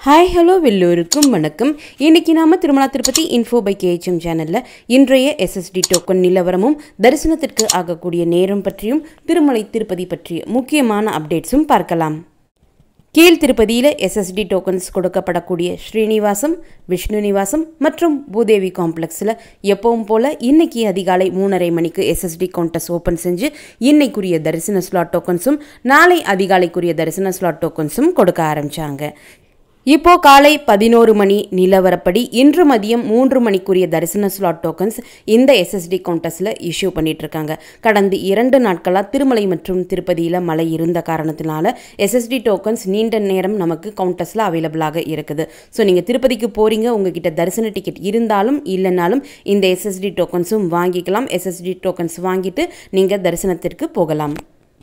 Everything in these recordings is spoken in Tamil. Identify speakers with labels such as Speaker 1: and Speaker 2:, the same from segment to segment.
Speaker 1: ஹாய் ஹலோ எல்லோருக்கும் வணக்கம் இன்னைக்கு நாம Tirumala Tirupati info by KHM சேனலில் இன்றைய எஸ்எஸ்டி டோக்கன் நிலவரமும் தரிசனத்திற்கு ஆகக்கூடிய நேரம் பற்றியும் திருமலை திருப்பதி பற்றிய முக்கியமான அப்டேட்ஸும் பார்க்கலாம் கீழ் திருப்பதியில் எஸ்எஸ்டி டோக்கன்ஸ் கொடுக்கப்படக்கூடிய ஸ்ரீனிவாசம் விஷ்ணு நிவாசம் மற்றும் பூதேவி காம்ப்ளெக்ஸில் எப்பவும் போல் இன்னைக்கு அதிகாலை மூணரை மணிக்கு எஸ்எஸ்டி கவுண்டர்ஸ் ஓப்பன் செஞ்சு இன்னைக்குரிய தரிசன ஸ்லாட் டோக்கன்ஸும் நாளை அதிகாலைக்குரிய தரிசன ஸ்லாட் டோக்கன்ஸும் கொடுக்க ஆரம்பிச்சாங்க இப்போ காலை பதினோரு மணி நிலவரப்படி இன்று மதியம் மூன்று மணிக்குரிய தரிசன ஸ்லாட் டோக்கன்ஸ் இந்த எஸ்எஸ்டி கவுண்டர்ஸில் இஷ்யூ பண்ணிட்டு இருக்காங்க கடந்த இரண்டு நாட்களாக திருமலை மற்றும் திருப்பதியில் மழை இருந்த காரணத்தினால எஸ்எஸ்டி டோக்கன்ஸ் நீண்ட நேரம் நமக்கு கவுண்டர்ஸில் அவைலபிளாக இருக்குது ஸோ நீங்கள் திருப்பதிக்கு போகிறீங்க உங்ககிட்ட தரிசன டிக்கெட் இருந்தாலும் இல்லைனாலும் இந்த எஸ்எஸ்டி டோக்கன்ஸும் வாங்கிக்கலாம் எஸ்எஸ்டி டோக்கன்ஸ் வாங்கிட்டு நீங்கள் தரிசனத்திற்கு போகலாம்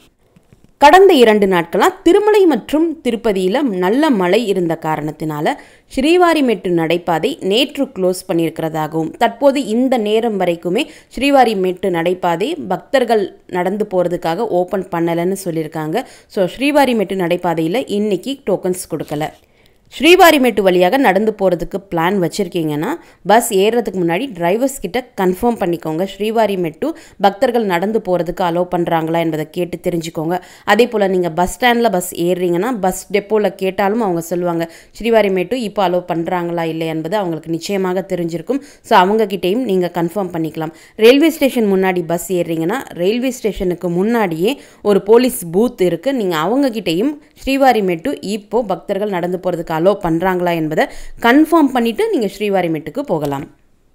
Speaker 1: கடந்த இரண்டு நாட்களாக திருமலை மற்றும் திருப்பதியில் நல்ல மழை இருந்த காரணத்தினால ஸ்ரீவாரிமெட்டு நடைபாதை நேற்று க்ளோஸ் பண்ணியிருக்கிறதாகவும் தற்போது இந்த நேரம் வரைக்குமே ஸ்ரீவாரிமெட்டு நடைபாதை பக்தர்கள் நடந்து போகிறதுக்காக ஓப்பன் பண்ணலைன்னு சொல்லியிருக்காங்க ஸோ ஸ்ரீவாரிமெட்டு நடைபாதையில் இன்னைக்கு டோக்கன்ஸ் கொடுக்கல ஸ்ரீவாரிமேட்டு வழியாக நடந்து போகிறதுக்கு பிளான் வச்சுருக்கீங்கன்னா பஸ் ஏறுறதுக்கு முன்னாடி டிரைவர்ஸ் கிட்ட கன்ஃபார்ம் பண்ணிக்கோங்க ஸ்ரீவாரிமேட்டு பக்தர்கள் நடந்து போகிறதுக்கு அலோவ் பண்ணுறாங்களா என்பதை கேட்டு தெரிஞ்சுக்கோங்க அதே போல் நீங்கள் பஸ் ஸ்டாண்டில் பஸ் ஏறுறீங்கன்னா பஸ் டெப்போவில் கேட்டாலும் அவங்க சொல்லுவாங்க ஸ்ரீவாரிமேட்டு இப்போ அலோவ் பண்ணுறாங்களா இல்லை என்பது அவங்களுக்கு நிச்சயமாக தெரிஞ்சிருக்கும் ஸோ அவங்கக்கிட்டேயும் நீங்கள் கன்ஃபார்ம் பண்ணிக்கலாம் ரயில்வே ஸ்டேஷன் முன்னாடி பஸ் ஏறுறீங்கன்னா ரயில்வே ஸ்டேஷனுக்கு முன்னாடியே ஒரு போலீஸ் பூத் இருக்குது நீங்கள் அவங்கக்கிட்டேயும் ஸ்ரீவாரிமேட்டு இப்போ பக்தர்கள் நடந்து போகிறதுக்கு அலோவ் பண்ணுறாங்களா என்பதை கன்ஃபார்ம் பண்ணிவிட்டு நீங்கள் ஸ்ரீவாரிமேட்டுக்கு போகலாம்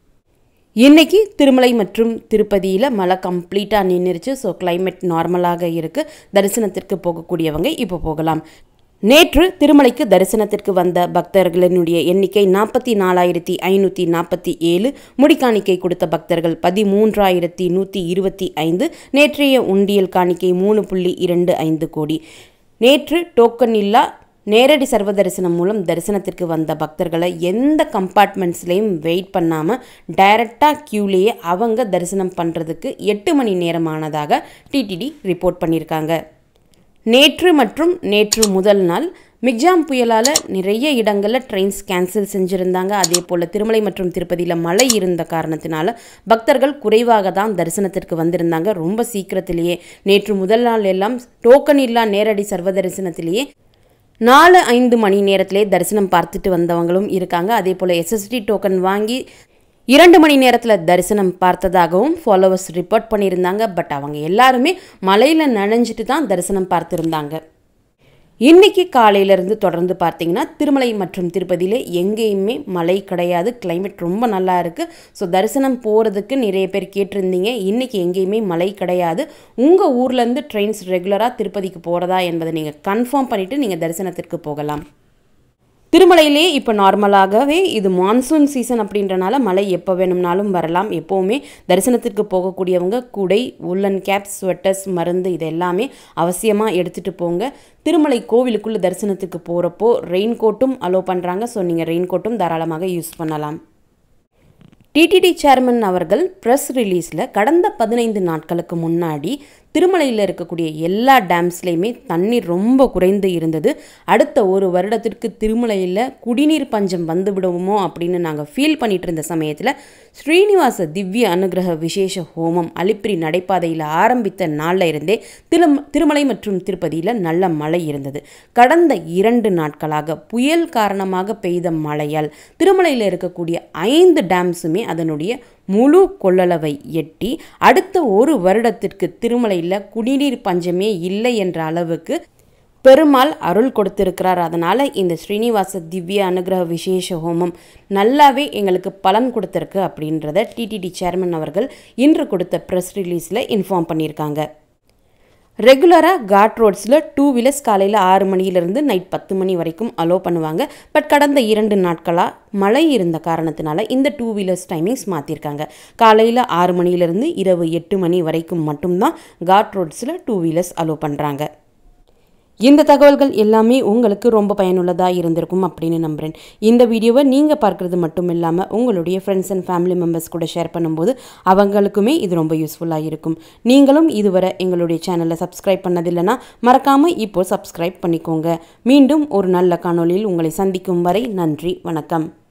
Speaker 1: இன்னைக்கு திருமலை மற்றும் திருப்பதியில் மழை கம்ப்ளீட்டாக நின்றுச்சு ஸோ கிளைமேட் நார்மலாக இருக்குது தரிசனத்திற்கு போகக்கூடியவங்க இப்போ போகலாம் நேற்று திருமலைக்கு தரிசனத்திற்கு வந்த பக்தர்களினுடைய எண்ணிக்கை நாற்பத்தி நாலாயிரத்தி ஐநூற்றி நாற்பத்தி ஏழு முடிக்காணிக்கை கொடுத்த பக்தர்கள் பதிமூன்றாயிரத்தி நூற்றி இருபத்தி ஐந்து நேற்றைய உண்டியல் காணிக்கை மூணு புள்ளி இரண்டு ஐந்து கோடி நேற்று டோக்கன் இல்லா நேரடி சர்வ தரிசனம் மூலம் தரிசனத்திற்கு வந்த பக்தர்களை எந்த கம்பார்ட்மெண்ட்ஸ்லேயும் வெயிட் பண்ணாமல் டைரெக்டாக க்யூலேயே அவங்க தரிசனம் பண்ணுறதுக்கு எட்டு மணி நேரமானதாக டிடிடி ரிப்போர்ட் பண்ணியிருக்காங்க நேற்று மற்றும் நேற்று முதல் நாள் மிக்ஜாம் புயலால் நிறைய இடங்களில் ட்ரெயின்ஸ் கேன்சல் செஞ்சுருந்தாங்க அதே போல் திருமலை மற்றும் திருப்பதியில் மழை இருந்த காரணத்தினால பக்தர்கள் குறைவாக தான் தரிசனத்திற்கு வந்திருந்தாங்க ரொம்ப சீக்கிரத்திலேயே நேற்று முதல் நாள் எல்லாம் டோக்கன் இல்லா நேரடி சர்வ தரிசனத்திலேயே நாலு ஐந்து மணி நேரத்திலே தரிசனம் பார்த்துட்டு வந்தவங்களும் இருக்காங்க அதே போல் எஸ்எஸ்டி டோக்கன் வாங்கி இரண்டு மணி நேரத்தில் தரிசனம் பார்த்ததாகவும் ஃபாலோவர்ஸ் ரிப்போர்ட் பண்ணியிருந்தாங்க பட் அவங்க எல்லாருமே மலையில் நனைஞ்சிட்டு தான் தரிசனம் பார்த்துருந்தாங்க இன்னைக்கு காலையிலேருந்து தொடர்ந்து பார்த்தீங்கன்னா திருமலை மற்றும் திருப்பதியில் எங்கேயுமே மழை கிடையாது கிளைமேட் ரொம்ப நல்லா இருக்குது ஸோ தரிசனம் போகிறதுக்கு நிறைய பேர் கேட்டிருந்தீங்க இன்றைக்கி எங்கேயுமே மழை கிடையாது உங்கள் ஊர்லேருந்து ட்ரெயின்ஸ் ரெகுலராக திருப்பதிக்கு போகிறதா என்பதை நீங்கள் கன்ஃபார்ம் பண்ணிவிட்டு நீங்கள் தரிசனத்திற்கு போகலாம் திருமலையிலே இப்போ நார்மலாகவே இது மான்சூன் சீசன் அப்படின்றனால மழை எப்போ வேணும்னாலும் வரலாம் எப்போவுமே தரிசனத்திற்கு போகக்கூடியவங்க குடை உள்ளன் கேப் ஸ்வெட்டர்ஸ் மருந்து இது எல்லாமே அவசியமாக எடுத்துகிட்டு போங்க திருமலை கோவிலுக்குள்ளே தரிசனத்துக்கு போகிறப்போ ரெயின் கோட்டும் அலோவ் பண்ணுறாங்க ஸோ நீங்கள் ரெயின் கோட்டும் தாராளமாக யூஸ் பண்ணலாம் டிடிடி சேர்மன் அவர்கள் ப்ரெஸ் ரிலீஸில் கடந்த பதினைந்து நாட்களுக்கு முன்னாடி திருமலையில் இருக்கக்கூடிய எல்லா டேம்ஸ்லேயுமே தண்ணீர் ரொம்ப குறைந்து இருந்தது அடுத்த ஒரு வருடத்திற்கு திருமலையில் குடிநீர் பஞ்சம் வந்து விடுவோமோ அப்படின்னு நாங்கள் ஃபீல் பண்ணிட்டு இருந்த சமயத்தில் ஸ்ரீனிவாச திவ்ய அனுகிரக விசேஷ ஹோமம் அலிப்பிரி நடைபாதையில் ஆரம்பித்த நாளில் இருந்தே திரும் திருமலை மற்றும் திருப்பதியில் நல்ல மழை இருந்தது கடந்த இரண்டு நாட்களாக புயல் காரணமாக பெய்த மழையால் திருமலையில் இருக்கக்கூடிய ஐந்து டேம்ஸுமே அதனுடைய முழு கொள்ளளவை எட்டி அடுத்த ஒரு வருடத்திற்கு திருமலையில் குடிநீர் பஞ்சமே இல்லை என்ற அளவுக்கு பெருமாள் அருள் கொடுத்திருக்கிறார் அதனால் இந்த ஸ்ரீனிவாச திவ்ய அனுகிரக விசேஷ ஹோமம் நல்லாவே எங்களுக்கு பலன் கொடுத்துருக்கு அப்படின்றத டிடிடி சேர்மன் அவர்கள் இன்று கொடுத்த ப்ரெஸ் ரிலீஸில் இன்ஃபார்ம் பண்ணியிருக்காங்க ரெகுலராக காட் ரோட்ஸில் டூ வீலர்ஸ் காலையில் ஆறு மணியிலிருந்து நைட் பத்து மணி வரைக்கும் அலோவ் பண்ணுவாங்க பட் கடந்த இரண்டு நாட்களாக மழை இருந்த காரணத்தினால இந்த டூ வீலர்ஸ் டைமிங்ஸ் மாற்றிருக்காங்க காலையில் ஆறு மணியிலிருந்து இரவு எட்டு மணி வரைக்கும் மட்டும்தான் காட் ரோட்ஸில் டூ வீலர்ஸ் அலோவ் பண்ணுறாங்க இந்த தகவல்கள் எல்லாமே உங்களுக்கு ரொம்ப பயனுள்ளதாக இருந்திருக்கும் அப்படின்னு நம்புகிறேன் இந்த வீடியோவை நீங்கள் பார்க்குறது மட்டும் இல்லாமல் உங்களுடைய ஃப்ரெண்ட்ஸ் அண்ட் ஃபேமிலி மெம்பர்ஸ் கூட ஷேர் பண்ணும்போது அவங்களுக்குமே இது ரொம்ப யூஸ்ஃபுல்லாக இருக்கும் நீங்களும் இதுவரை எங்களுடைய சேனலை சப்ஸ்கிரைப் பண்ணதில்லைன்னா மறக்காமல் இப்போ சப்ஸ்கிரைப் பண்ணிக்கோங்க மீண்டும் ஒரு நல்ல காணொளியில் உங்களை சந்திக்கும் வரை நன்றி வணக்கம்